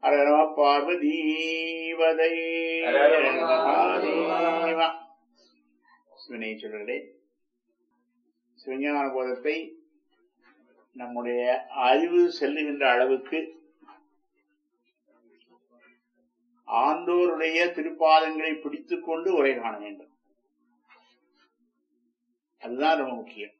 அரரம பார்வதீவதை மகாதேவா சிவனை சொல்களே சிவஞான போதத்தை நம்முடைய அறிவு செல்லுகின்ற அளவுக்கு ஆண்டோருடைய திருப்பாதங்களை பிடித்துக் கொண்டு உரை காண வேண்டும் அதுதான் ரொம்ப முக்கியம்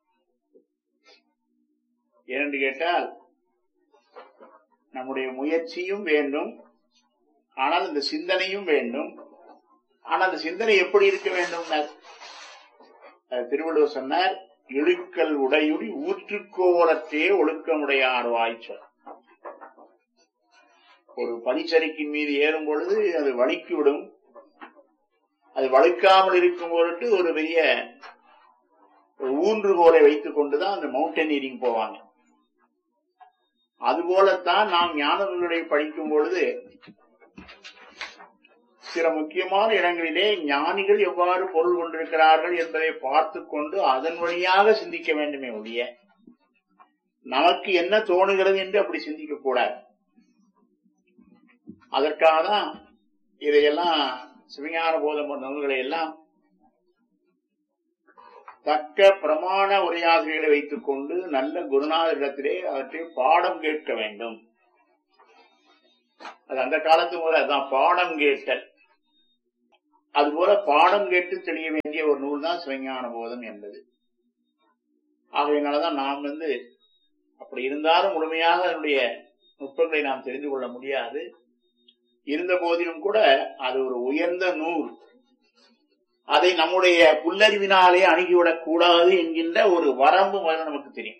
ஏனென்று கேட்டால் நம்முடைய முயற்சியும் வேண்டும் ஆனால் இந்த சிந்தனையும் வேண்டும் ஆனால் அந்த சிந்தனை எப்படி இருக்க வேண்டும் திருவள்ளுவர் சொன்னார் இழுக்கல் உடையுடி ஊற்றுக்கோலத்தே ஒழுக்கமுடையார் வாய்ச்சொல் ஒரு பனிச்சரிக்கின் மீது ஏறும் பொழுது அது வலிக்கு விடும் அது வழுக்காமல் இருக்கும் பொருட்டு ஒரு பெரிய ஊன்றுகோலை வைத்துக் கொண்டுதான் அந்த மவுண்டனியரிங் போவாங்க அதுபோலத்தான் நாம் ஞானங்களை படிக்கும் பொழுது சில முக்கியமான இடங்களிலே ஞானிகள் எவ்வாறு பொருள் கொண்டிருக்கிறார்கள் என்பதை பார்த்து கொண்டு அதன் வழியாக சிந்திக்க வேண்டுமே ஒழிய நமக்கு என்ன தோணுகிறது என்று அப்படி சிந்திக்க கூடாது அதற்காக தான் இதையெல்லாம் சிவஞான போதம் நூல்களை எல்லாம் தக்க பிரமாண உரையாசிரியர்களை வைத்துக் கொண்டு நல்ல குருநாதரிடத்திலே அவற்றை பாடம் கேட்க வேண்டும் அது அந்த காலத்து முதல் அதுதான் பாடம் கேட்டல் அதுபோல பாடம் கேட்டு தெளிய வேண்டிய ஒரு நூல் தான் சிவஞான போதம் என்பது ஆகையினாலதான் நாம் வந்து அப்படி இருந்தாலும் முழுமையாக அதனுடைய நுட்பங்களை நாம் தெரிந்து கொள்ள முடியாது இருந்த போதிலும் கூட அது ஒரு உயர்ந்த நூல் அதை நம்முடைய புல்லறிவினாலே அணுகிவிடக் கூடாது என்கின்ற ஒரு வரம்பு முதல்ல நமக்கு தெரியும்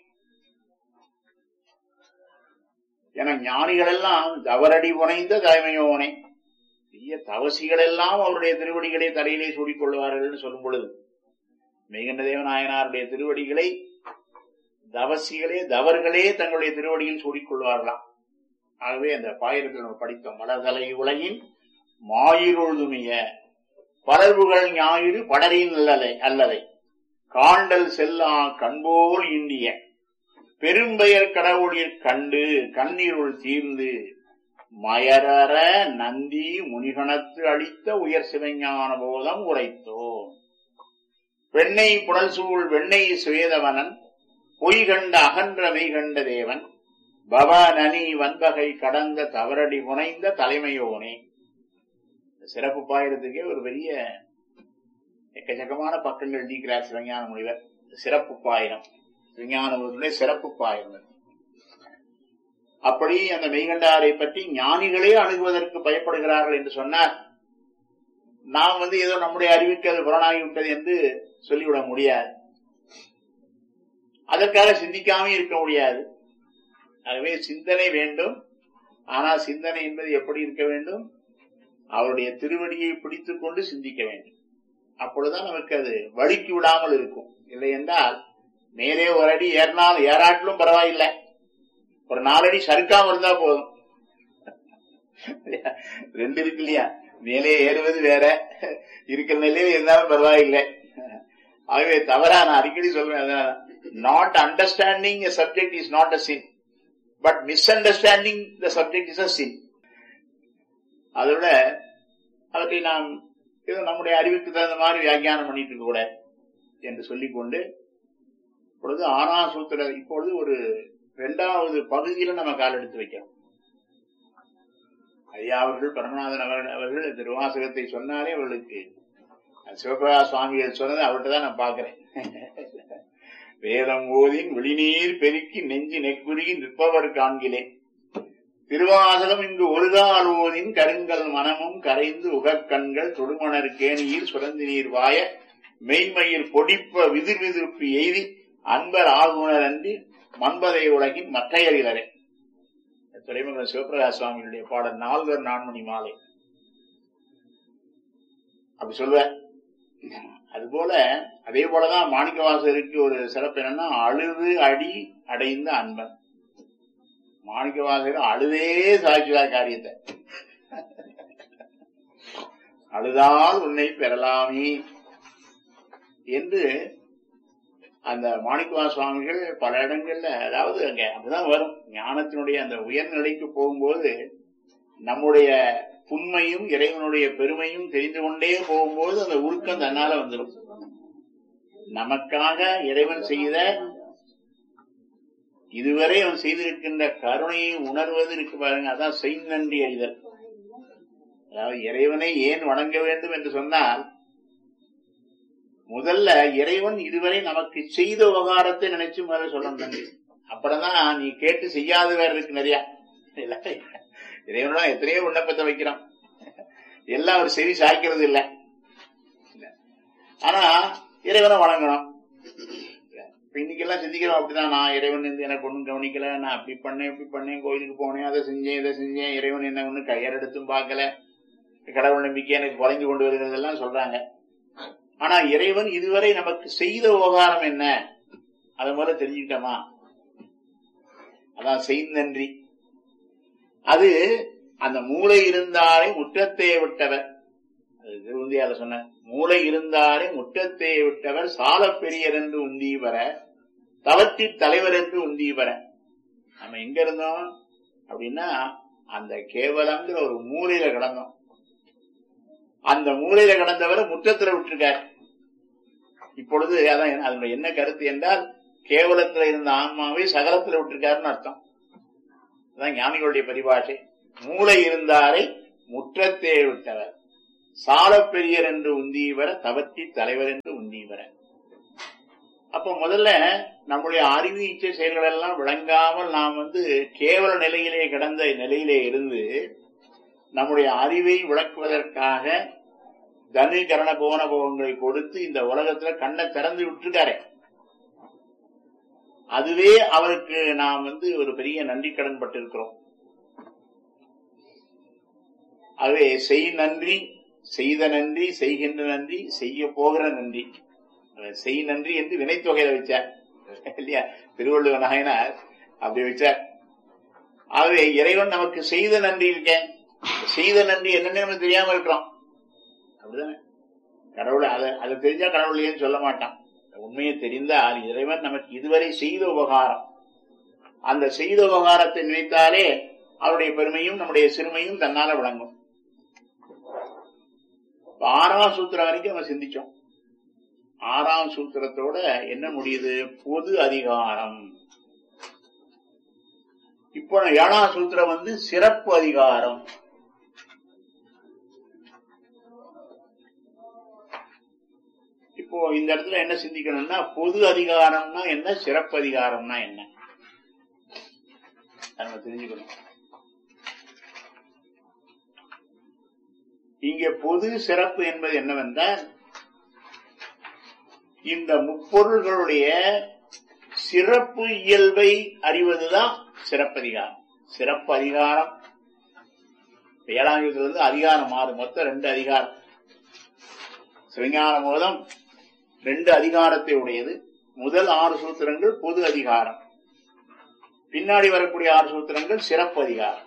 என ஞானிகள் எல்லாம் தவறடி புனைந்த தலைமையோனே பெரிய தவசிகள் எல்லாம் அவருடைய திருவடிகளை தலையிலே சூடிக் கொள்வார்கள் சொல்லும் பொழுது மெய்கண்ட தேவநாயனாருடைய திருவடிகளை தவசிகளே தவறுகளே தங்களுடைய திருவடியில் சூடிக் கொள்வார்களாம் ஆகவே அந்த பாயிரத்தில் நம்ம படித்தோம் மலர்தலை உலகின் மாயிருழுதுமிய படர்புகள் ஞாயிறு படரின் அல்லலை அல்லதை காண்டல் செல்லா கண்போல் இந்திய பெரும்பெயர் கடவுளில் கண்டு கண்ணீருள் தீர்ந்து மயரற நந்தி முனிகணத்து அளித்த உயர் சிவஞான போதம் உரைத்தோம் பெண்ணை புடல் சூழ் வெண்ணை சுவேதவனன் பொய் கண்ட அகன்ற மெய் கண்ட தேவன் பவநனி வன்பகை கடந்த தவறடி முனைந்த தலைமையோனே சிறப்பு பாயிரத்துக்கே ஒரு பெரிய எக்கச்சக்கமான பக்கங்கள் நீக்கிறார் சிவஞான முனிவர் சிறப்பு பாயிரம் சிவஞான சிறப்பு பாயிரம் அப்படி அந்த மெய்கண்டாரை பற்றி ஞானிகளே அணுகுவதற்கு பயப்படுகிறார்கள் என்று சொன்னார் நாம் வந்து ஏதோ நம்முடைய அறிவுக்கு அது புறனாகிவிட்டது என்று சொல்லிவிட முடியாது அதற்காக சிந்திக்காம இருக்க முடியாது ஆகவே சிந்தனை வேண்டும் ஆனால் சிந்தனை என்பது எப்படி இருக்க வேண்டும் அவருடைய திருவடியை பிடித்துக் கொண்டு சிந்திக்க வேண்டும் அப்பொழுதுதான் நமக்கு அது வழுக்கி விடாமல் இருக்கும் இல்லை என்றால் மேலே ஒரு அடி ஏறினால் ஏறாட்டிலும் பரவாயில்லை ஒரு நாலடி சறுக்காம இருந்தா போதும் ரெண்டு இருக்கு இல்லையா மேலே ஏறுவது வேற இருக்கிற நிலையில இருந்தாலும் பரவாயில்லை ஆகவே தவறா நான் அடிக்கடி சொல்றேன் not understanding subject is not a sin but misunderstanding the subject is a sin அதோட அவற்றை நாம் ஏதோ நம்முடைய அறிவுக்கு தகுந்த மாதிரி வியாக்கியானம் பண்ணிட்டு இருக்க கூட என்று சொல்லிக்கொண்டு இப்பொழுது ஆனா சூத்திர இப்பொழுது ஒரு இரண்டாவது பகுதியில நம்ம கால் எடுத்து வைக்கிறோம் ஐயா அவர்கள் பரமநாதன் அவர்கள் திருவாசகத்தை சொன்னாலே அவர்களுக்கு சிவபிரகாஷ் சுவாமிகள் சொன்னது அவர்கிட்ட தான் நான் பாக்குறேன் வேதம் ஓதின் வெளிநீர் பெருக்கி நெஞ்சு நெக்குருகி நிற்பவர் காண்கிலேன் திருவாசகம் இங்கு ஒருகால் ஓதின் கருங்கல் மனமும் கரைந்து உகக்கண்கள் தொடுமணர் கேணியில் சுரந்து நீர் வாய மெய்மயிர் பொடிப்ப விதிர் விதிர்ப்பு எய்தி அன்பர் ஆகுனர் அன்றி மன்பதை உலகின் மற்றையறிலரே துறைமுக சிவபிரகாஷ் சுவாமிகளுடைய பாடல் நால்வர் நான்மணி மாலை அப்படி சொல்லுவேன் அதுபோல அதே போலதான் மாணிக்கவாசகருக்கு ஒரு சிறப்பு என்னன்னா அழுது அடி அடைந்த அன்பன் மாணிக்கவாசகர் அழுதே சாய்ச்சுவார் காரியத்தை அழுதால் உன்னை பெறலாமே என்று அந்த மாணிக்கவா சுவாமிகள் பல இடங்கள்ல அதாவது அங்க அப்படிதான் வரும் ஞானத்தினுடைய அந்த உயர்நிலைக்கு போகும்போது நம்முடைய உண்மையும் இறைவனுடைய பெருமையும் தெரிந்து கொண்டே போகும்போது அந்த உருக்கம் தன்னால வந்துடும் நமக்காக இறைவன் செய்த இதுவரை அவன் செய்திருக்கின்ற கருணையை உணர்வது இருக்கு பாருங்க அதான் செய்நன்றி அறிதல் அதாவது இறைவனை ஏன் வணங்க வேண்டும் என்று சொன்னால் முதல்ல இறைவன் இதுவரை நமக்கு செய்த உபகாரத்தை நினைச்சு முதல்ல சொல்லணும் நன்றி அப்புறம்தான் நீ கேட்டு செய்யாத வேற இருக்கு நிறைய இல்ல இறைவனோட எத்தனையோ விண்ணப்பத்தை வைக்கிறோம் எல்லாம் அவர் செவி சாய்க்கிறது இல்ல ஆனா இறைவனை வணங்கணும் இப்ப இன்னைக்கெல்லாம் சிந்திக்கிறோம் அப்படிதான் நான் இறைவன் இருந்து எனக்கு ஒண்ணும் கவனிக்கல நான் அப்படி பண்ணேன் இப்படி பண்ணேன் கோயிலுக்கு போனேன் அதை செஞ்சேன் இதை செஞ்சேன் இறைவன் என்ன ஒண்ணு கையால் எடுத்தும் பார்க்கல கடவுள் நம்பிக்கை எனக்கு குறைஞ்சு கொண்டு வருகிறதெல்லாம் சொல்றாங்க ஆனா இறைவன் இதுவரை நமக்கு செய்த உபகாரம் என்ன அதை முதல்ல தெரிஞ்சுக்கிட்டோமா அதான் செய்நன்றி அது அந்த மூளை இருந்தாலே முற்றத்தை விட்டவர் அது திருவந்தியால சொன்ன மூளை இருந்தாலே முற்றத்தை விட்டவர் சால பெரியர் என்று உந்தி வர தவத்தி தலைவர் என்று உந்தி வர நம்ம எங்க இருந்தோம் அப்படின்னா அந்த கேவலங்கிற ஒரு மூலையில கிடந்தோம் அந்த மூலையில கிடந்தவரை முற்றத்துல விட்டுருக்கார் இப்பொழுது அதான் அதனுடைய என்ன கருத்து என்றால் கேவலத்துல இருந்த ஆன்மாவை சகலத்துல விட்டுருக்காருன்னு அர்த்தம் அதான் ஞானிகளுடைய பரிபாஷை மூளை இருந்தாரை முற்றத்தே விட்டவர் சால பெரியர் என்று உந்தியவர தவத்தி தலைவர் என்று உந்தியவர அப்ப முதல்ல நம்முடைய அறிவு இச்சை செயல்கள் எல்லாம் விளங்காமல் நாம் வந்து கேவல நிலையிலே கிடந்த நிலையிலே இருந்து நம்முடைய அறிவை விளக்குவதற்காக தனு கரண போன போகங்களை கொடுத்து இந்த உலகத்துல கண்ணை திறந்து விட்டுருக்காரு அதுவே அவருக்கு நாம் வந்து ஒரு பெரிய நன்றி கடன் பட்டிருக்கிறோம் ஆகவே செய் நன்றி செய்த நன்றி செய்கின்ற நன்றி செய்ய போகிற நன்றி செய் நன்றி என்று வினைத்தொகையில வச்சார் இல்லையா திருவள்ளுவ நாயனார் அப்படி வச்சார் ஆகவே இறைவன் நமக்கு செய்த நன்றி இருக்கேன் செய்த நன்றி என்னன்னு நமக்கு தெரியாம இருக்கிறோம் அப்படிதானே கடவுளை அதை அதை தெரிஞ்சா கடவுள் ஏன்னு சொல்ல மாட்டான் உண்மையை தெரிந்தால் இறைவன் நமக்கு இதுவரை செய்த உபகாரம் அந்த செய்த உபகாரத்தை நினைத்தாலே அவருடைய பெருமையும் நம்முடைய சிறுமையும் தன்னால விளங்கும் ஆறாம் சூத்திரம் வரைக்கும் நம்ம சிந்திச்சோம் ஆறாம் சூத்திரத்தோட என்ன முடியுது பொது அதிகாரம் இப்போ ஏழாம் சூத்திரம் வந்து சிறப்பு அதிகாரம் இப்போ இந்த இடத்துல என்ன சிந்திக்கணும்னா பொது அதிகாரம்னா என்ன சிறப்பு அதிகாரம்னா என்ன நம்ம தெரிஞ்சுக்கணும் இங்க பொது சிறப்பு என்பது என்னவென்றால் இந்த முப்பொருள்களுடைய சிறப்பு இயல்பை அறிவதுதான் சிறப்பதிகாரம் சிறப்பு அதிகாரம் ஏழாம் வந்து அதிகாரம் மாறும் மொத்தம் ரெண்டு அதிகாரம் சிவஞான மோதம் ரெண்டு அதிகாரத்தை உடையது முதல் ஆறு சூத்திரங்கள் பொது அதிகாரம் பின்னாடி வரக்கூடிய ஆறு சூத்திரங்கள் சிறப்பு அதிகாரம்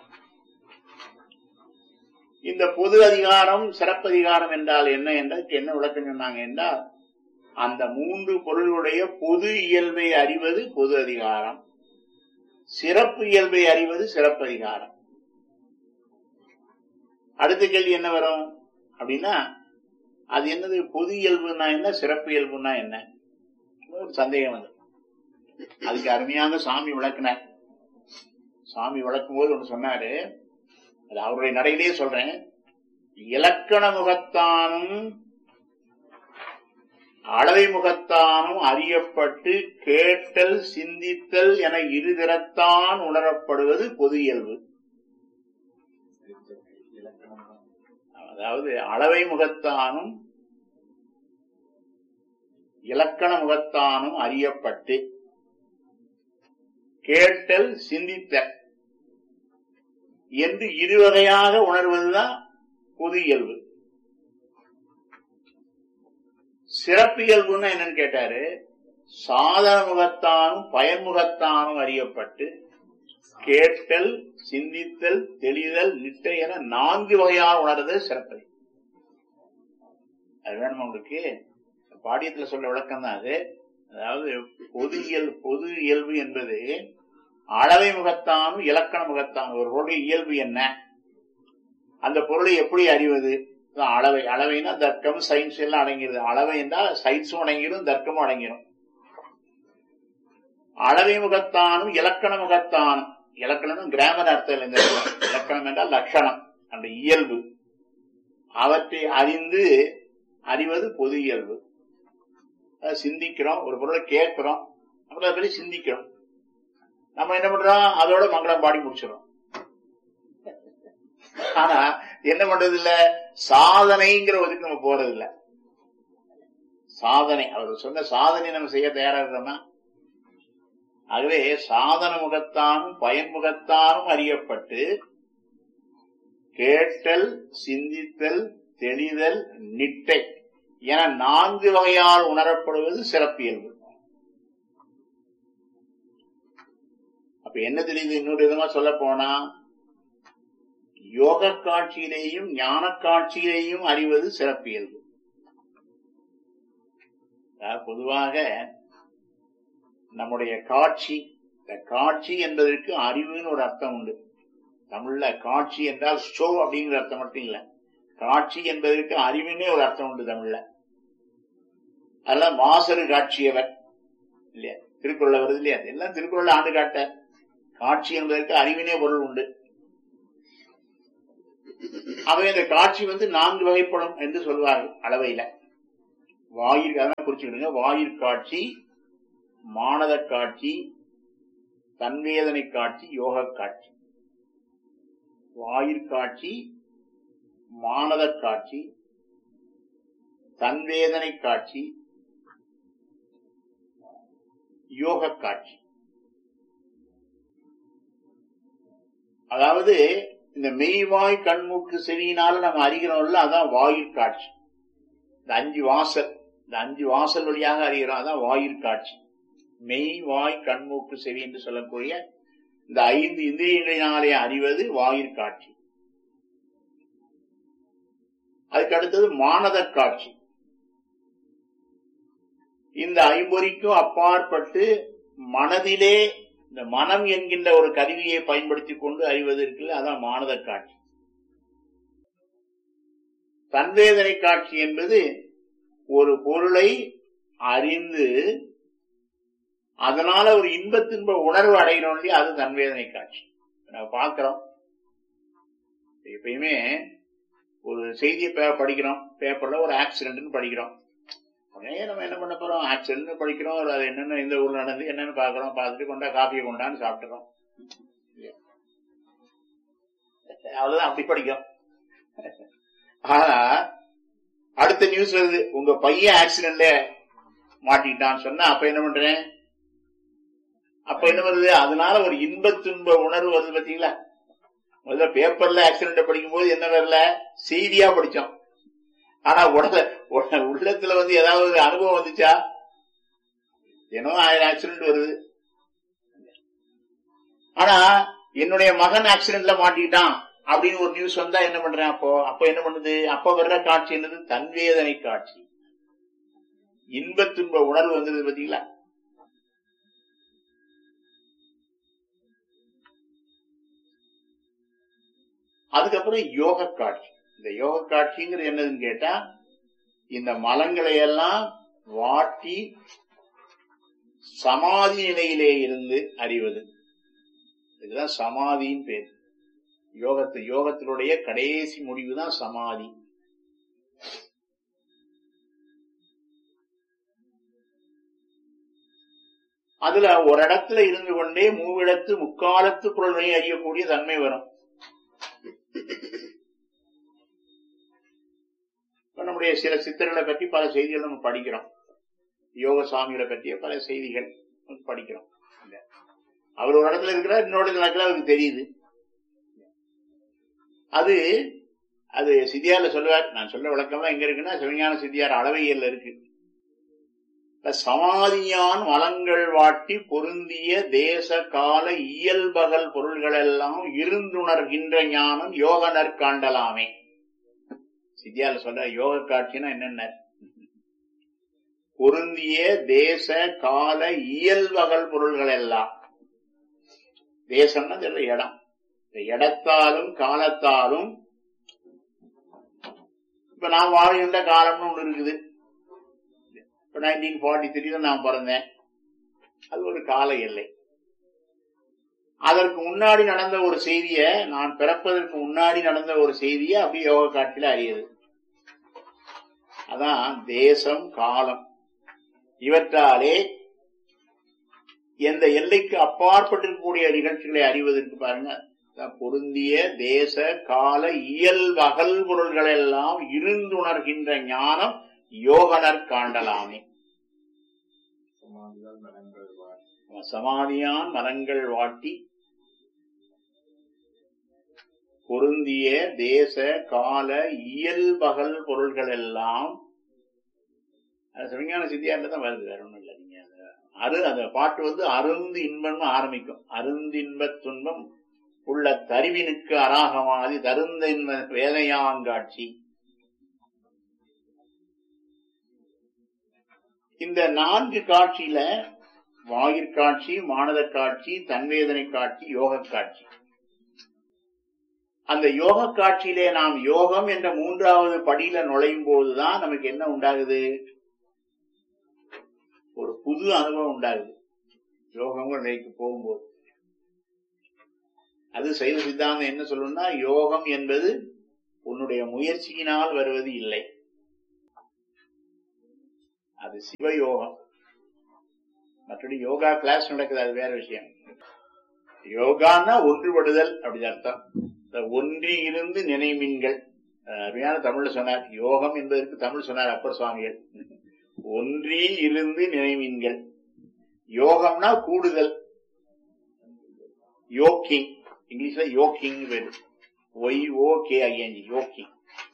இந்த பொது அதிகாரம் சிறப்பு அதிகாரம் என்றால் என்ன என்றதுக்கு என்ன விளக்கம் சொன்னாங்க என்றால் அந்த மூன்று பொருளுடைய பொது இயல்பை அறிவது பொது அதிகாரம் சிறப்பு இயல்பை அறிவது சிறப்பு அதிகாரம் அடுத்த கேள்வி என்ன வரும் அப்படின்னா அது என்னது பொது இயல்புனா என்ன சிறப்பு இயல்புனா என்ன ஒரு சந்தேகம் வந்து அதுக்கு அருமையாக சாமி விளக்குனார் சாமி விளக்கும் போது ஒன்று சொன்னாரு அது அவருடைய நடையிலேயே சொல்றேன் இலக்கண முகத்தானும் அளவை முகத்தானும் அறியப்பட்டு கேட்டல் சிந்தித்தல் என இருதிறத்தான் உணரப்படுவது பொது இயல்பு அதாவது அளவை முகத்தானும் இலக்கண முகத்தானும் அறியப்பட்டு கேட்டல் சிந்தித்தல் என்று இருவகையாக உணர்வதுதான் பொது இயல்பு சிறப்பு இயல்புன்னா என்னன்னு கேட்டாரு சாதன முகத்தானும் பயன்முகத்தானும் அறியப்பட்டு கேட்டல் சிந்தித்தல் தெளிதல் நிட்டை என நான்கு வகையாக உணர்றது சிறப்பு அது வேணும் உங்களுக்கு பாடியத்துல சொல்ல விளக்கம் தான் அது அதாவது பொது இயல் பொது இயல்பு என்பது அளவை முகத்தானும் இலக்கண முகத்தானும் ஒருவருடைய இயல்பு என்ன அந்த பொருளை எப்படி அறிவது அதான் அளவை அளவைனா தர்க்கம் சயின்ஸ் எல்லாம் அடங்கிடுது அளவை என்றால் சயின்ஸும் அடங்கிடும் தர்க்கமும் அடங்கிடும் அளவை முகத்தானும் இலக்கண முகத்தானும் இலக்கணம் கிராமர் அர்த்தம் இல்லை இந்த இடத்துல. இலக்கணம் என்றால் லட்சணம் அந்த இயல்பு அவற்றை அறிந்து அறிவது பொது இயல்பு அதை சிந்திக்கிறோம் ஒரு பொருளை கேட்கிறோம் அப்புறம் அதை பற்றி சிந்திக்கிறோம் நம்ம என்ன பண்றோம் அதோட மங்களம் பாடி முடிச்சிடும் ஆனா என்ன பண்றது இல்ல சாதனைங்கிற ஒதுக்கு நம்ம போறது இல்ல சாதனை அவர் சொன்ன சாதனை நம்ம செய்ய தயாரா இருக்கிறோமா ஆகவே சாதன முகத்தானும் பயன்முகத்தானும் அறியப்பட்டு கேட்டல் சிந்தித்தல் தெளிதல் நிட்டை என நான்கு வகையால் உணரப்படுவது சிறப்பியல்பு அப்ப என்ன தெரியுது இன்னொரு விதமா சொல்ல போனா யோக காட்சியிலேயும் ஞான காட்சியிலேயும் அறிவது சிறப்பியல்பு அதாவது பொதுவாக நம்முடைய காட்சி இந்த காட்சி என்பதற்கு அறிவுன்னு ஒரு அர்த்தம் உண்டு தமிழ்ல காட்சி என்றால் ஷோ அப்படிங்கிற அர்த்தம் மட்டும் இல்ல காட்சி என்பதற்கு அறிவுன்னே ஒரு அர்த்தம் உண்டு தமிழ்ல அதெல்லாம் மாசரு காட்சியவர் இல்லையா திருக்குறள் வருது இல்லையா எல்லாம் திருக்குறள் ஆண்டு காட்ட காட்சி என்பதற்கு அறிவினே பொருள் உண்டு அவை இந்த காட்சி வந்து நான்கு வகைப்படும் என்று சொல்வார்கள் அளவையில வாயிற் அதான் குறிச்சுக்கிடுங்க வாயிற் காட்சி மானத காட்சி தன்வேதனை காட்சி யோக காட்சி வாயிற் காட்சி மானத காட்சி தன்வேதனை காட்சி யோக காட்சி அதாவது இந்த மெய்வாய் கண்மூக்கு செவியினால நம்ம அறிகிறோம்ல அதான் வாயிற் காட்சி இந்த அஞ்சு வாசல் இந்த அஞ்சு வாசல் வழியாக அறிகிறோம் அதான் வாயிற் காட்சி மெய் வாய் கண்மூக்கு செவி என்று சொல்லக்கூடிய இந்த ஐந்து இந்திரியங்களினாலே அறிவது வாயிற் காட்சி அதுக்கு அடுத்தது மானத காட்சி இந்த ஐம்பொறிக்கும் அப்பாற்பட்டு மனதிலே இந்த மனம் என்கின்ற ஒரு கருவியை பயன்படுத்தி கொண்டு அறிவது இருக்குல்ல அதான் மானத காட்சி தன்வேதனை காட்சி என்பது ஒரு பொருளை அறிந்து அதனால ஒரு இன்பத்தின்ப உணர்வு அடைகிறோம் இல்லையா அது தன்வேதனை காட்சி நம்ம பார்க்கிறோம் எப்பயுமே ஒரு செய்தியை பே- படிக்கிறோம் பேப்பர்ல ஒரு ஆக்சிடென்ட்னு படிக்கிறோம் உடனே நம்ம என்ன பண்ண போறோம் ஆக்சிடென்ட் படிக்கிறோம் அது என்னென்ன இந்த ஊர்ல நடந்து என்னன்னு பாக்குறோம் பார்த்துட்டு கொண்டா காப்பியை கொண்டான்னு சாப்பிட்டுறோம் இல்லையா? அவ்வளவுதான் அப்படி படிக்கிறோம் ஆனா அடுத்த நியூஸ் வருது உங்க பையன் ஆக்சிடென்ட்ல மாட்டிக்கிட்டான்னு சொன்னா அப்ப என்ன பண்றேன் அப்ப என்ன வருது அதனால ஒரு இன்ப துன்ப உணர்வு வருது பாத்தீங்களா முதல்ல பேப்பர்ல ஆக்சிடென்ட் படிக்கும்போது என்ன வரல செய்தியா படிச்சோம் ஆனா உடல உட- உள்ளத்துல வந்து ஏதாவது ஒரு அனுபவம் வந்துச்சா ஏனோ ஆயிரம் ஆக்சிடென்ட் வருது ஆனா என்னுடைய மகன் ஆக்சிடென்ட்ல மாட்டிக்கிட்டான் அப்படின்னு ஒரு நியூஸ் வந்தா என்ன பண்றேன் அப்போ அப்ப என்ன பண்ணுது அப்ப வர்ற காட்சி என்னது தன்வேதனை காட்சி இன்ப துன்ப உணர்வு வந்தது பாத்தீங்களா அதுக்கப்புறம் யோக காட்சி இந்த யோக காட்சிங்கிறது என்னதுன்னு கேட்டா இந்த மலங்களை எல்லாம் வாட்டி சமாதி நிலையிலே இருந்து அறிவது இதுதான் சமாதியின் பேர் யோகத்து யோகத்தினுடைய கடைசி முடிவு தான் சமாதி அதுல ஒரு இடத்துல இருந்து கொண்டே மூவிடத்து முக்காலத்து பொருள்களை அறியக்கூடிய தன்மை வரும் இப்ப நம்முடைய சில சித்தர்களை பற்றி பல செய்திகள் நம்ம படிக்கிறோம் யோக சாமிகளை பற்றிய பல செய்திகள் நம்ம படிக்கிறோம் இல்ல. அவர் ஒரு இடத்துல இருக்கிறார் இன்னொரு இடத்துல நடக்கல அவருக்கு தெரியுது அது அது சித்தியார்ல சொல்லுவார் நான் சொல்ல விளக்கமா எங்க இருக்குன்னா சிவஞான சித்தியார் அளவையல்ல இருக்கு இப்ப சமாதியான் வளங்கள் வாட்டி பொருந்திய தேச கால இயல்பகல் பொருள்கள் எல்லாம் இருந்துணர்கின்ற ஞானம் யோகனர் காண்டலாமே சித்தியால சொல்ற யோக காட்சினா என்னென்ன பொருந்திய தேச கால இயல்பகல் பொருள்கள் எல்லாம் தேசம்னா தெரியல இடம் இந்த இடத்தாலும் காலத்தாலும் இப்ப நான் வாழ்கின்ற காலம்னு ஒண்ணு இருக்குது இப்ப நைன்டீன் ஃபார்ட்டி த்ரீல நான் பிறந்தேன் அது ஒரு கால எல்லை அதற்கு முன்னாடி நடந்த ஒரு செய்திய நான் பிறப்பதற்கு முன்னாடி நடந்த ஒரு செய்தியை அப்படியே யோக காட்சியில அறியுது அதான் தேசம் காலம் இவற்றாலே எந்த எல்லைக்கு அப்பாற்பட்டிருக்கக்கூடிய நிகழ்ச்சிகளை அறிவதற்கு பாருங்க அதான் பொருந்திய தேச கால இயல் வகல் பொருள்கள் எல்லாம் இருந்துணர்கின்ற ஞானம் யோகனர் காண்டலாமே சமாதிதான் மனங்கள் வாழ். சமாதியான் மரங்கள் வாட்டி பொருந்திய தேச கால இயல் பகல் பொருள்கள் எல்லாம் அது சிவஞான சித்தியார்ல தான் வருது வேற ஒண்ணும் இல்லை நீங்க அந்த அரு அந்த பாட்டு வந்து அருந்து இன்பம்னு ஆரம்பிக்கும் அருந்தின்பத் துன்பம் உள்ள தருவினுக்கு அராகமாதி தருந்த இன்ப வேதையாங்காட்சி இந்த நான்கு காட்சியில வாயிற்காட்சி மானத காட்சி தன்வேதனை காட்சி யோக காட்சி அந்த யோக காட்சியிலே நாம் யோகம் என்ற மூன்றாவது படியில நுழையும் போதுதான் நமக்கு என்ன உண்டாகுது ஒரு புது அனுபவம் உண்டாகுது யோகங்கிற நிலைக்கு போகும்போது அது சைவ சித்தாந்தம் என்ன சொல்லணும்னா யோகம் என்பது உன்னுடைய முயற்சியினால் வருவது இல்லை அது சிவயோகம் மற்றபடி யோகா கிளாஸ் நடக்குது அது வேற விஷயம் யோகான்னா ஒன்றுபடுதல் அப்படி அர்த்தம் இந்த ஒன்றி இருந்து நினைமின்கள் அஹ் அருமையான தமிழ்ல சொன்னார் யோகம் என்பதற்கு தமிழ் சொன்னார் அப்பர் சுவாமிகள் ஒன்றி இருந்து நினைமின்கள் யோகம்னா கூடுதல் யோக்கிங் இங்கிலீஷ்ல யோக்கிங் பேரு Y O K I N G yoking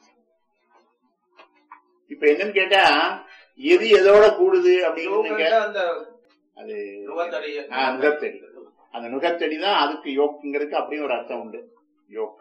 இப்ப என்னன்னு கேட்டா எது எதோட கூடுது அப்படின்னு யோகன்னா அந்த அது நுகத்தடிய ஆ, நுகத்தடி. அந்த நுகத்தடி தான் அதுக்கு யோக்குங்கிறதுக்கு அப்படியும் ஒரு அர்த்தம் உண்டு யோக்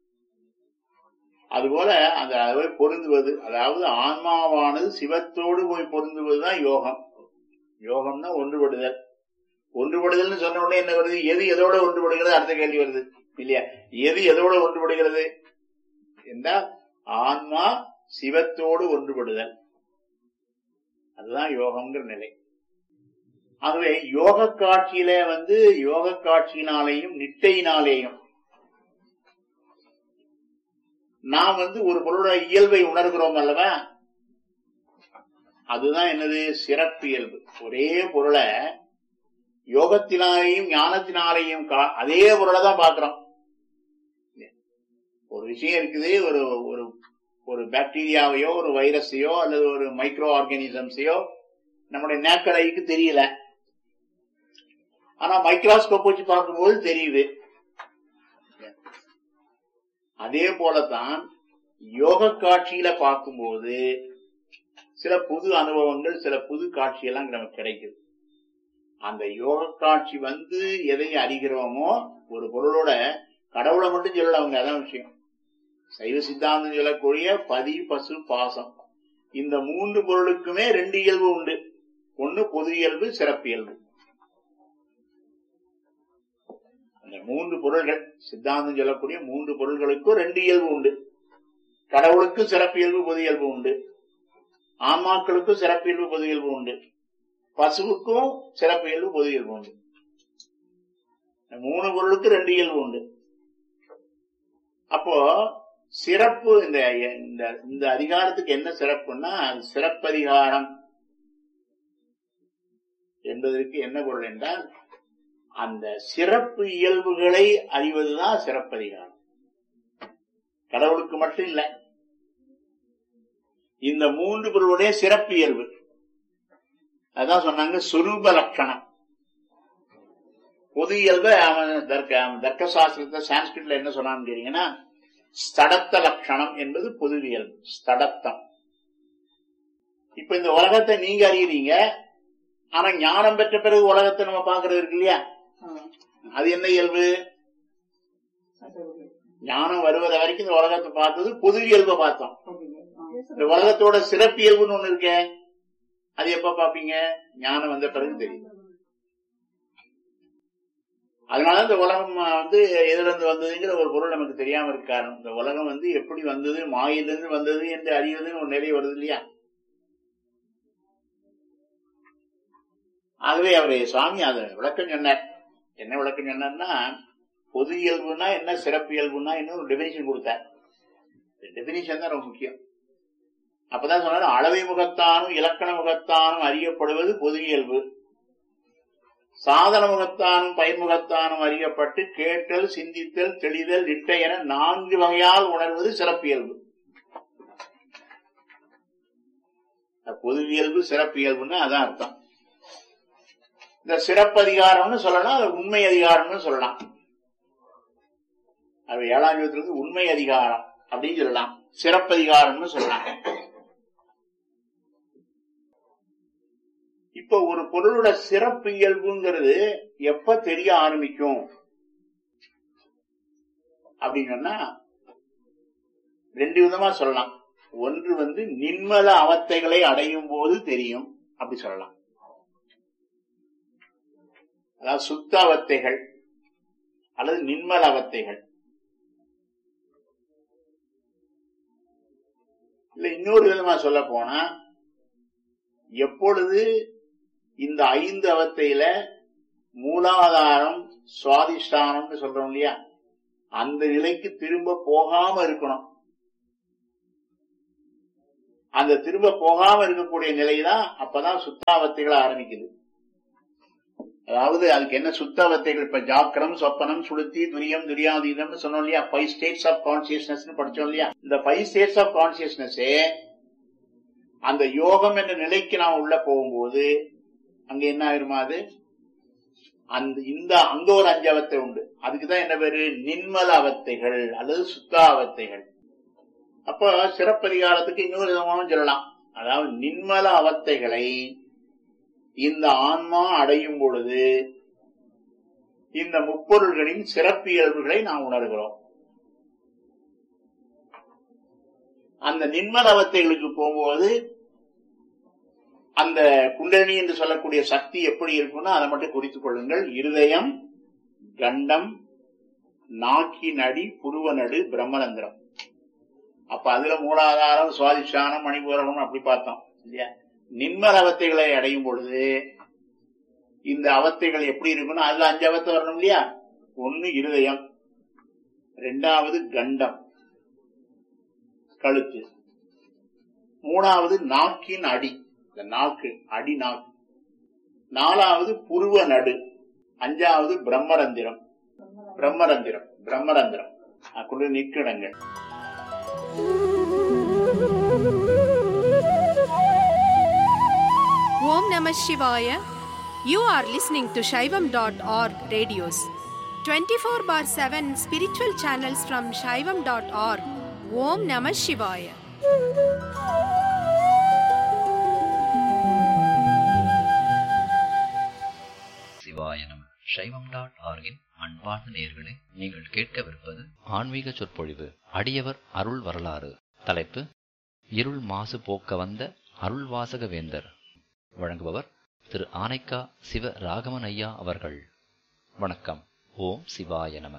அதுபோல அந்த அதை பொருந்துவது அதாவது ஆன்மாவானது சிவத்தோடு போய் பொருந்துவதுதான் யோகம் யோகம்னா ஒன்றுபடுதல் ஒன்றுபடுதல்னு சொன்ன உடனே என்ன வருது எது எதோட ஒன்றுபடுகிறது அடுத்த கேள்வி வருது இல்லையா எது எதோட ஒன்றுபடுகிறது என்றால் ஆன்மா சிவத்தோடு ஒன்றுபடுதல் அதுதான் யோகம்ங்கிற நிலை ஆகவே யோக காட்சியில வந்து யோக காட்சியினாலேயும் நிட்டையினாலேயும் நாம் வந்து ஒரு பொருளோட இயல்பை உணர்கிறோம் அல்லவா அதுதான் என்னது சிறப்பு இயல்பு ஒரே பொருளை யோகத்தினாலேயும் ஞானத்தினாலேயும் கா- அதே பொருளை தான் பார்க்கிறோம் ஒரு விஷயம் இருக்குது ஒரு ஒரு ஒரு பாக்டீரியாவையோ ஒரு வைரஸையோ அல்லது ஒரு மைக்ரோ ஆர்கானிசம்ஸையோ நம்முடைய நேக்கடைக்கு தெரியல ஆனா மைக்ரோஸ்கோப் வச்சு பார்க்கும்போது தெரியுது அதே போலதான் யோக காட்சியில பார்க்கும்போது சில புது அனுபவங்கள் சில புது காட்சியெல்லாம் நமக்கு கிடைக்குது அந்த யோக காட்சி வந்து எதை அறிகிறோமோ ஒரு பொருளோட கடவுளை மட்டும் சொல்லல அவங்க அதான் விஷயம் சைவ சித்தாந்தம் சொல்லக்கூடிய பதி பசு பாசம் இந்த மூன்று பொருளுக்குமே ரெண்டு இயல்பு உண்டு ஒன்னு பொது இயல்பு சிறப்பு இயல்பு அந்த மூன்று பொருள்கள் சித்தாந்தம் சொல்லக்கூடிய மூன்று பொருள்களுக்கும் ரெண்டு இயல்பு உண்டு கடவுளுக்கு சிறப்பு இயல்பு பொது இயல்பு உண்டு ஆன்மாக்களுக்கும் சிறப்பு இயல்பு பொது இயல்பு உண்டு பசுவுக்கும் சிறப்பு இயல்பு பொது இயல்பு உண்டு இந்த மூணு பொருளுக்கு ரெண்டு இயல்பு உண்டு அப்போ சிறப்பு இந்த இந்த இந்த அதிகாரத்துக்கு என்ன சிறப்புன்னா அது சிறப்பதிகாரம் என்பதற்கு என்ன பொருள் என்றால் அந்த சிறப்பு இயல்புகளை அறிவதுதான் சிறப்பதிகாரம் கடவுளுக்கு மட்டும் இல்ல இந்த மூன்று பொருளுடைய சிறப்பு இயல்பு அதான் சொன்னாங்க சுரூப லட்சணம் பொது இயல்பு அவன் தர்க்க அவன் தர்க்க சாஸ்திரத்தை சான்ஸ்கிரிட்ல என்ன சொன்னான்னு கேட்டீங்கன்னா ஸ்தடத்த லட்சணம் என்பது பொது இயல்பு ஸ்தடத்தம் இப்ப இந்த உலகத்தை நீங்க அறியறீங்க ஆனா ஞானம் பெற்ற பிறகு உலகத்தை நம்ம பாக்குறது இருக்கு இல்லையா அது என்ன இயல்பு ஞானம் வருவத வரைக்கும் இந்த உலகத்தை பார்த்தது பொது இயல்பை பார்த்தோம் இந்த உலகத்தோட சிறப்பு இயல்புன்னு ஒண்ணு இருக்கே அது எப்ப பாப்பீங்க ஞானம் வந்த பிறகு தெரியும் அதனால இந்த உலகம் வந்து எதிலிருந்து வந்ததுங்கிற ஒரு பொருள் நமக்கு தெரியாம இருக்காரு இந்த உலகம் வந்து எப்படி வந்தது மாயிலிருந்து வந்தது என்று அறிவதுன்னு ஒரு நிலை வருது இல்லையா ஆகவே அவரு சுவாமி அதை விளக்கம் சொன்னார் என்ன விளக்கம் சொன்னார்னா பொது இயல்புனா என்ன சிறப்பு இயல்புனா என்ன ஒரு டெபினிஷன் கொடுத்தார் டெபினிஷன் தான் ரொம்ப முக்கியம் அப்பதான் சொன்னாரு அளவை முகத்தானும் இலக்கண முகத்தானும் அறியப்படுவது பொது இயல்பு சாதன முகத்தானும் பயன்முகத்தானும் அறியப்பட்டு கேட்டல் சிந்தித்தல் தெளிதல் நிட்ட என நான்கு வகையால் உணர்வது சிறப்பியல்பு பொது இயல்பு சிறப்பியல்புன்னு அதான் அர்த்தம் இந்த சிறப்பதிகாரம்னு சொல்லலாம் அது உண்மை அதிகாரம்னு சொல்லலாம் அது ஏழாம் யுகத்திலிருந்து உண்மை அதிகாரம் அப்படின்னு சொல்லலாம் சிறப்பதிகாரம்னு சொல்லலாம் இப்ப ஒரு பொருளோட சிறப்பு இயல்புங்கிறது எப்ப தெரிய ஆரம்பிக்கும் அப்படின்னு சொன்னா ரெண்டு விதமா சொல்லலாம் ஒன்று வந்து நின்மல அவத்தைகளை அடையும் போது தெரியும் அப்படி சொல்லலாம் அதாவது சுத்த அவத்தைகள் அல்லது நின்மல அவத்தைகள் இல்ல இன்னொரு விதமா சொல்ல போனா எப்பொழுது இந்த ஐந்து அவத்தையில மூலாதாரம் சுவாதிஷ்டானம்னு சொல்றோம் இல்லையா அந்த நிலைக்கு திரும்ப போகாம இருக்கணும் அந்த திரும்ப போகாம இருக்கக்கூடிய நிலைதான் அப்பதான் சுத்தாவத்தைகள் ஆரம்பிக்குது அதாவது அதுக்கு என்ன சுத்தாவத்தைகள் இப்ப ஜாக்கிரம் சொப்பனம் சுளுத்தி துரியம் துரியாதீதம்னு சொன்னோம் இல்லையா ஃபைவ் ஸ்டேட்ஸ் ஆஃப் கான்சியஸ்னஸ் படிச்சோம் இல்லையா இந்த ஃபைவ் ஸ்டேட்ஸ் ஆஃப் கான்சியஸ்னஸே அந்த யோகம் என்ற நிலைக்கு நாம் உள்ள போகும்போது அங்க என்ன ஆயிருமா அது அந்த இந்த அங்க ஒரு அஞ்சு அவத்தை உண்டு அதுக்குதான் என்ன பேரு நின்மல அவத்தைகள் அல்லது சுத்தாவத்தைகள் அப்ப சிறப்பதிகாரத்துக்கு இன்னொரு விதமாகவும் சொல்லலாம் அதாவது நின்மல அவத்தைகளை இந்த ஆன்மா அடையும் பொழுது இந்த முப்பொருள்களின் சிறப்பியல்புகளை நாம் உணர்கிறோம் அந்த நின்மல அவத்தைகளுக்கு போகும்போது அந்த குண்டலினி என்று சொல்லக்கூடிய சக்தி எப்படி இருக்கும்னா அதை மட்டும் குறித்துக் கொள்ளுங்கள் இருதயம் கண்டம் நாக்கி நடி புருவ நடு பிரம்மரந்திரம் அப்ப அதுல மூலாதாரம் சுவாதிஷ்டானம் மணிபூரகம் அப்படி பார்த்தோம் இல்லையா நின்மல அவத்தைகளை அடையும் பொழுது இந்த அவத்தைகள் எப்படி இருக்கும்னா அதுல அஞ்சு அவத்தை வரணும் இல்லையா ஒன்னு இருதயம் ரெண்டாவது கண்டம் கழுத்து மூணாவது நாக்கின் அடி இந்த நாக்கு அடி நாக்கு நாலாவது புருவ நடு அஞ்சாவது பிரம்மரந்திரம் பிரம்மரந்திரம் பிரம்மரந்திரம் குழு நிற்கிடங்கள் Om Namah Shivaya. You are listening to Shaivam.org radios. 24 bar 7 spiritual channels from Shaivam.org. Om Namah Shivaya. சிவாய நம சைவம் டாட் ஆர்கின் அன்பார்ந்த நேர்களே நீங்கள் கேட்கவிருப்பது ஆன்மீக சொற்பொழிவு அடியவர் அருள் வரலாறு தலைப்பு இருள் மாசு போக்க வந்த அருள்வாசக வேந்தர் வழங்குபவர் திரு ஆனைக்கா சிவ ராகவன் ஐயா அவர்கள் வணக்கம் ஓம் சிவாய நம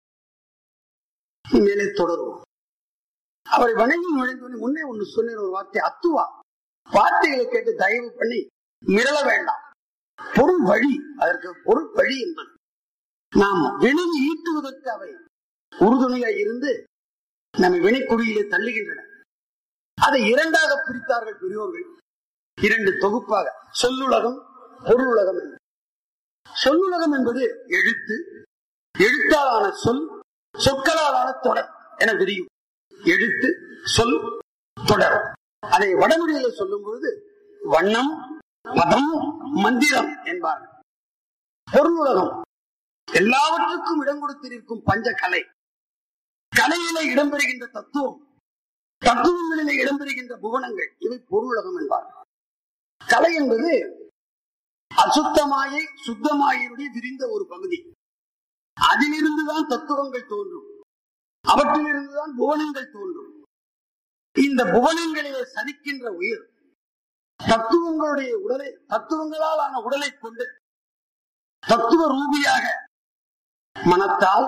மேலே தொடருவோம் அவரை வணங்கி நுழைந்தோடனே முன்னே ஒண்ணு சொன்ன ஒரு வார்த்தை அத்துவா வார்த்தைகளை கேட்டு தயவு பண்ணி மிரள வேண்டாம் பொருள் வழி அதற்கு பொருள் வழி என்பது நாம் வினை ஈட்டுவதற்கு அவை உறுதுணையாய் இருந்து நம்மை வினைக்குடியிலே தள்ளுகின்றன அதை இரண்டாக பிரித்தார்கள் பெரியோர்கள் இரண்டு தொகுப்பாக சொல்லுலகம் பொருளுலகம் என்று சொல்லுலகம் என்பது எழுத்து எழுத்தாலான சொல் சொற்களாலான தொடர் என தெரியும் எழுத்து சொல் தொடர் அதை வடமொழியில சொல்லும் பொழுது வண்ணம் பதம் மந்திரம் என்பார்கள் பொருளுலகம் எல்லாவற்றுக்கும் இடம் கொடுத்திருக்கும் பஞ்ச கலை கலையில இடம்பெறுகின்ற தத்துவம் தத்துவங்களிலே இடம்பெறுகின்ற புவனங்கள் இவை பொருளுலகம் என்பார்கள் கலை என்பது அசுத்தமாயை சுத்தமாயினுடைய விரிந்த ஒரு பகுதி அதிலிருந்துதான் தத்துவங்கள் தோன்றும் அவற்றிலிருந்துதான் புவனங்கள் தோன்றும் இந்த புவனங்களிலே சதிக்கின்ற உயிர் தத்துவங்களுடைய உடலை தத்துவங்களால் ஆன உடலை கொண்டு தத்துவ ரூபியாக மனத்தால்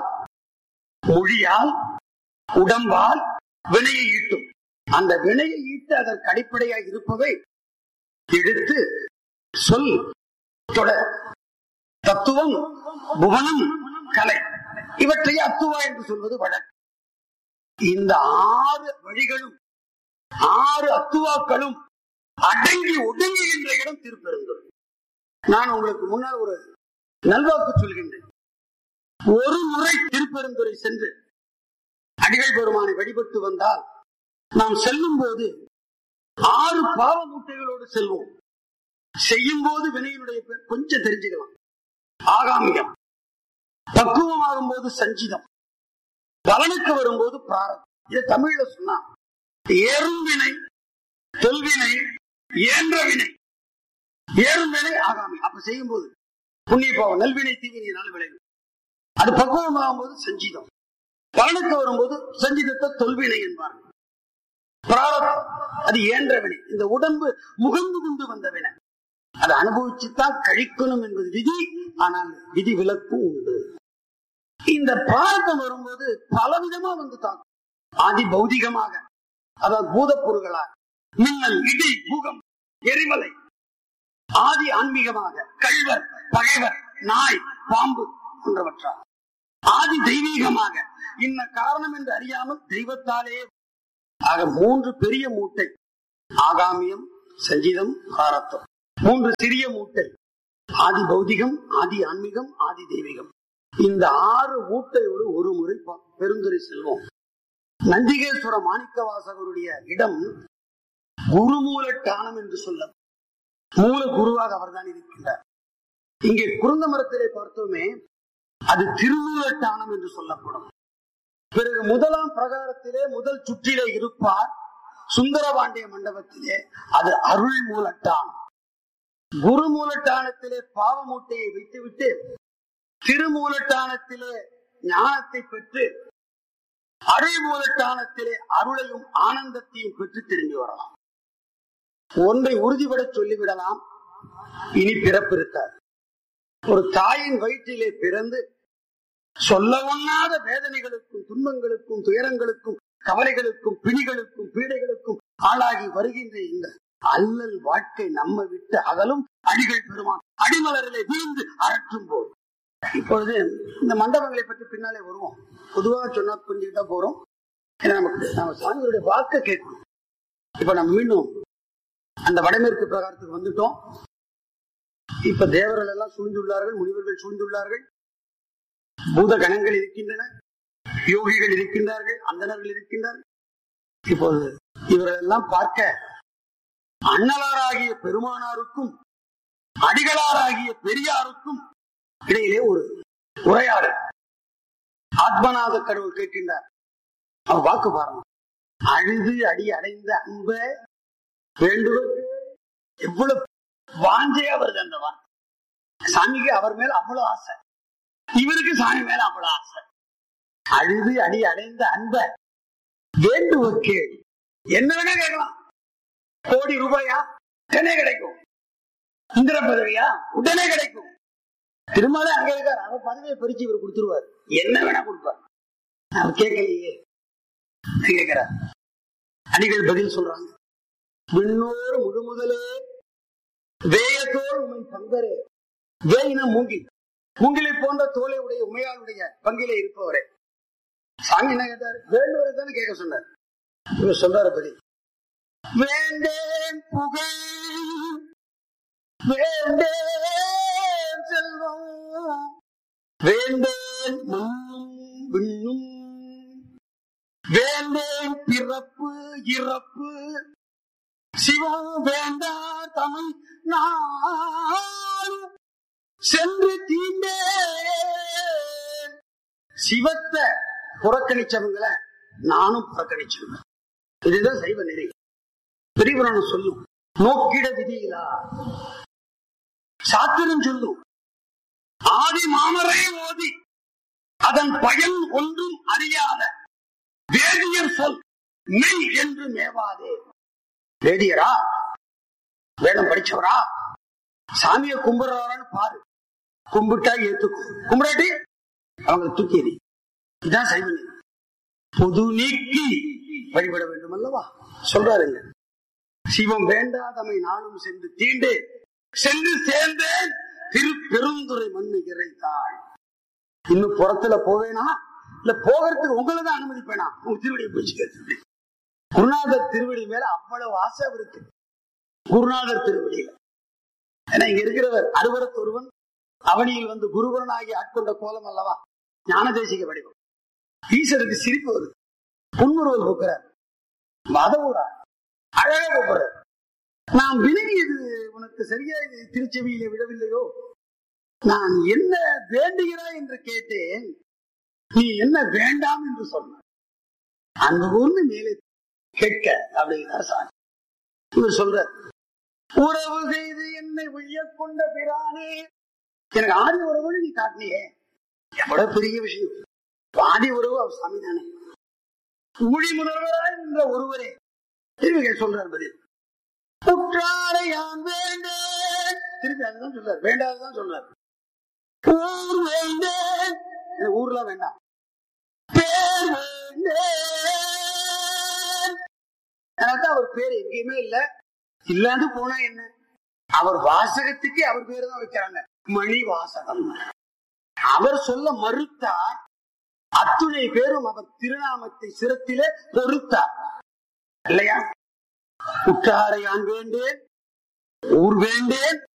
மொழியால் உடம்பால் வினையை ஈட்டும் அந்த வினையை ஈட்டு அதற்கு அடிப்படையாக இருப்பவை எழுத்து சொல் தொடர் தத்துவம் புவனம் கலை இவற்றை அத்துவா என்று சொல்வது வழக்கு இந்த ஆறு வழிகளும் ஆறு அத்துவாக்களும் அடங்கி ஒடுங்குகின்ற இடம் திருப்பெருந்துறை நான் உங்களுக்கு முன்னால் ஒரு நல்வாக்கு சொல்கின்றேன் ஒரு முறை திருப்பெருந்துறை சென்று அடிகள் பெருமானை வழிபட்டு வந்தால் நாம் செல்லும் போது ஆறு பாவ மூட்டைகளோடு செல்வோம் செய்யும் போது வினையினுடைய பேர் கொஞ்சம் தெரிஞ்சுக்கலாம் ஆகாமியம் பக்குவமாகும் போது சஞ்சிதம் பலனுக்கு வரும்போது பிராரதம் இது தமிழ்ல சொன்னா ஏறும் வினை தொல்வினை ஏன்ற வினை ஏறும் வினை ஆகாமி அப்ப செய்யும் போது புண்ணிய பாவம் நல்வினை தீவினையினால் விளையும் அது பக்குவமாகும் போது சஞ்சிதம் பலனுக்கு வரும்போது சஞ்சிதத்தை தொல்வினை என்பார்கள் பிராரதம் அது ஏன்ற வினை இந்த உடம்பு முகந்து கொண்டு வந்த வினை அதை அனுபவிச்சுத்தான் கழிக்கணும் என்பது விதி ஆனால் விதி விலக்கும் உண்டு இந்த பிரார்த்தம் வரும்போது பலவிதமா வந்து தாக்கும் ஆதி பௌதிகமாக அதாவது பூதப் பொருள்களாக மின்னல் இடி பூகம் எரிமலை ஆதி ஆன்மீகமாக கள்வர் பகைவர் நாய் பாம்பு போன்றவற்றால் ஆதி தெய்வீகமாக இன்ன காரணம் என்று அறியாமல் தெய்வத்தாலே ஆக மூன்று பெரிய மூட்டை ஆகாமியம் சஞ்சீதம் பாரத்தம் மூன்று சிறிய மூட்டை ஆதி பௌதிகம் ஆதி ஆன்மீகம் ஆதி தெய்வீகம் இந்த ஆறு மூட்டையோடு ஒரு முறை ப- பெருந்துரை செல்வோம் நந்திகேஸ்வர மாணிக்க வாசகருடைய இடம் குருமூலட்டானம் என்று சொல்ல மூல குருவாக அவர்தான் இருக்கின்றார் இங்கே குருந்த மரத்திலே பார்த்தோமே அது திருமூலட்டானம் என்று சொல்லப்படும் பிறகு முதலாம் பிரகாரத்திலே முதல் சுற்றிலே இருப்பார் சுந்தரபாண்டிய மண்டபத்திலே அது அருள் மூலட்டான் குரு மூலட்டானத்திலே பாவ மூட்டையை வைத்துவிட்டு திருமூலட்டானத்திலே ஞானத்தை பெற்று அருள் மூலட்டானத்திலே அருளையும் ஆனந்தத்தையும் பெற்று திரும்பி வரலாம் ஒன்றை உறுதிபட சொல்லிவிடலாம் இனி பிறப்பு இருக்காது ஒரு தாயின் வயிற்றிலே பிறந்து சொல்ல ஒண்ணாத வேதனைகளுக்கும் துன்பங்களுக்கும் துயரங்களுக்கும் கவலைகளுக்கும் பிணிகளுக்கும் பீடைகளுக்கும் ஆளாகி வருகின்ற இந்த அல்லல் வாழ்க்கை நம்ம விட்டு அகலும் அடிகள் பெருமான் அடிமலரிலே விழுந்து அரற்றும் போது இப்பொழுது இந்த மண்டபங்களை பற்றி பின்னாலே வருவோம் பொதுவாக சொன்னா புரிஞ்சுக்கிட்டா போறோம் ஏன்னா நமக்கு நம்ம சாமியுடைய வாக்க கேட்கணும் இப்ப நம்ம மீண்டும் அந்த வடமேற்கு பிரகாரத்துக்கு வந்துட்டோம் இப்ப தேவர்கள் எல்லாம் சூழ்ந்துள்ளார்கள் முனிவர்கள் சூழ்ந்துள்ளார்கள் பூத கணங்கள் இருக்கின்றன யோகிகள் இருக்கின்றார்கள் அந்தணர்கள் இருக்கின்றார்கள் இப்போது இவர்கள் எல்லாம் பார்க்க அண்ணலாராகிய பெருமானாருக்கும் அடிகளாராகிய பெரியாருக்கும் இடையிலே ஒரு உரையாடல் ஆத்மநாத கடவுள் கேட்கின்றார் அவர் வாக்கு பாருங்க அழுது அடி அடைந்த அன்ப வேண்டுவது எவ்வளவு வாஞ்சையா வருது அந்த வார்த்தை சாமிக்கு அவர் மேல அவ்வளவு ஆசை இவருக்கு சாமி மேல அவ்வளவு ஆசை அழுது அடி அடைந்த அன்ப வேண்டுவ கேள் என்ன வேணா கேட்கலாம் கோடி ரூபாயா உடனே கிடைக்கும் இந்திர பதவியா உடனே கிடைக்கும் திருமலை அங்க இருக்காரு அவர் பதவியை பறிச்சு இவர் கொடுத்துருவார் என்ன வேணா கொடுப்பார் அவர் கேட்கலையே கேட்கிறார் அடிகள் பதில் சொல்றாங்க விண்ணோர் முழுமுதலே வேயத்தோர் உமை பங்கரே வேயின மூங்கில் மூங்கிலை போன்ற தோலை உடைய உமையாளுடைய பங்கிலே இருப்பவரே சாமி என்ன கேட்டார் வேண்டுவரை தானே கேட்க சொன்னார் இவர் சொல்றாரு பதில் வேண்டேன் புகழ் வேண்டேன் செல்வம் வேண்டேன் மண்ணும் விண்ணும் வேண்டேன் பிறப்பு இறப்பு சிவம் வேண்டா தமிழ் நாள் சென்று தீண்டேன் சிவத்தை புறக்கணிச்சவங்கள நானும் புறக்கணிச்சவங்க இதுதான் சைவ நெறி பெரியவரான சொல்லும் நோக்கிட விதியிலா சாத்திரம் சொல்லும் ஆதி மாமரை ஓதி அதன் பயன் ஒன்றும் அறியாத வேதியர் சொல் மெய் என்று மேவாதே வேதியரா வேதம் படிச்சவரா சாமியை கும்பிடுறாரான்னு பாரு கும்பிட்டா ஏத்துக்கும் கும்பிடாட்டி அவங்களை தூக்கி எறி இதுதான் சைவ நீதி பொது நீக்கி வழிபட வேண்டும் அல்லவா சொல்றாருங்க சிவம் வேண்டாதமை நாளும் சென்று தீண்டு சென்று சேர்ந்தேன் திரு பெருந்துரை மண்ணு இறைத்தாள் இன்னும் புறத்துல போவேனா இல்ல போகிறதுக்கு உங்களை தான் அனுமதிப்பேனா உங்க திருவடியை பிடிச்சுக்கிறது குருநாதர் திருவடி மேல அவ்வளவு ஆசை அவருக்கு குருநாதர் திருவடியில ஏன்னா இங்க இருக்கிறவர் அறுவரத்து ஒருவன் அவனியில் வந்து குருவரனாகி ஆட்கொண்ட கோலம் அல்லவா ஞான தேசிக வடிவம் ஈஸ்வருக்கு சிரிப்பு வருது புன்முறுவல் போக்குறார் மதவுறா அழகா போக்குறார் நான் வினவியது உனக்கு சரியா இது திருச்செவியிலே விடவில்லையோ நான் என்ன வேண்டுகிறாய் என்று கேட்டேன் நீ என்ன வேண்டாம் என்று சொன்ன அங்கு கூர்ந்து மேலே கேட்க அப்படிங்கிறார் சாமி இவர் சொல்ற உறவு செய்து என்னை உய்ய கொண்ட பிரானே எனக்கு ஆதி உறவு நீ காட்டினியே எவ்வளவு பெரிய விஷயம் ஆதி உறவு அவர் சாமி தானே ஊழி முதல்வராய் என்ற ஒருவரே திரும்பி சொல்றார் பதில் உற்றாரை யான் வேண்டேன் திருப்பி அதுதான் சொல்றார் வேண்டாதுதான் சொல்றார் ஊர் வேண்டேன் எனக்கு ஊர்லாம் வேண்டாம் பேர் வேண்டேன் எனக்கு அவர் பேர் எங்கேயுமே இல்ல இல்லாது போனா என்ன அவர் வாசகத்துக்கே அவர் பேரு தான் வைக்கிறாங்க மணி வாசகம் அவர் சொல்ல மறுத்தார் அத்துணை பேரும் அவர் திருநாமத்தை சிரத்திலே பொறுத்தார் இல்லையா உற்றாரை யான் வேண்டேன் ஊர் வேண்டேன்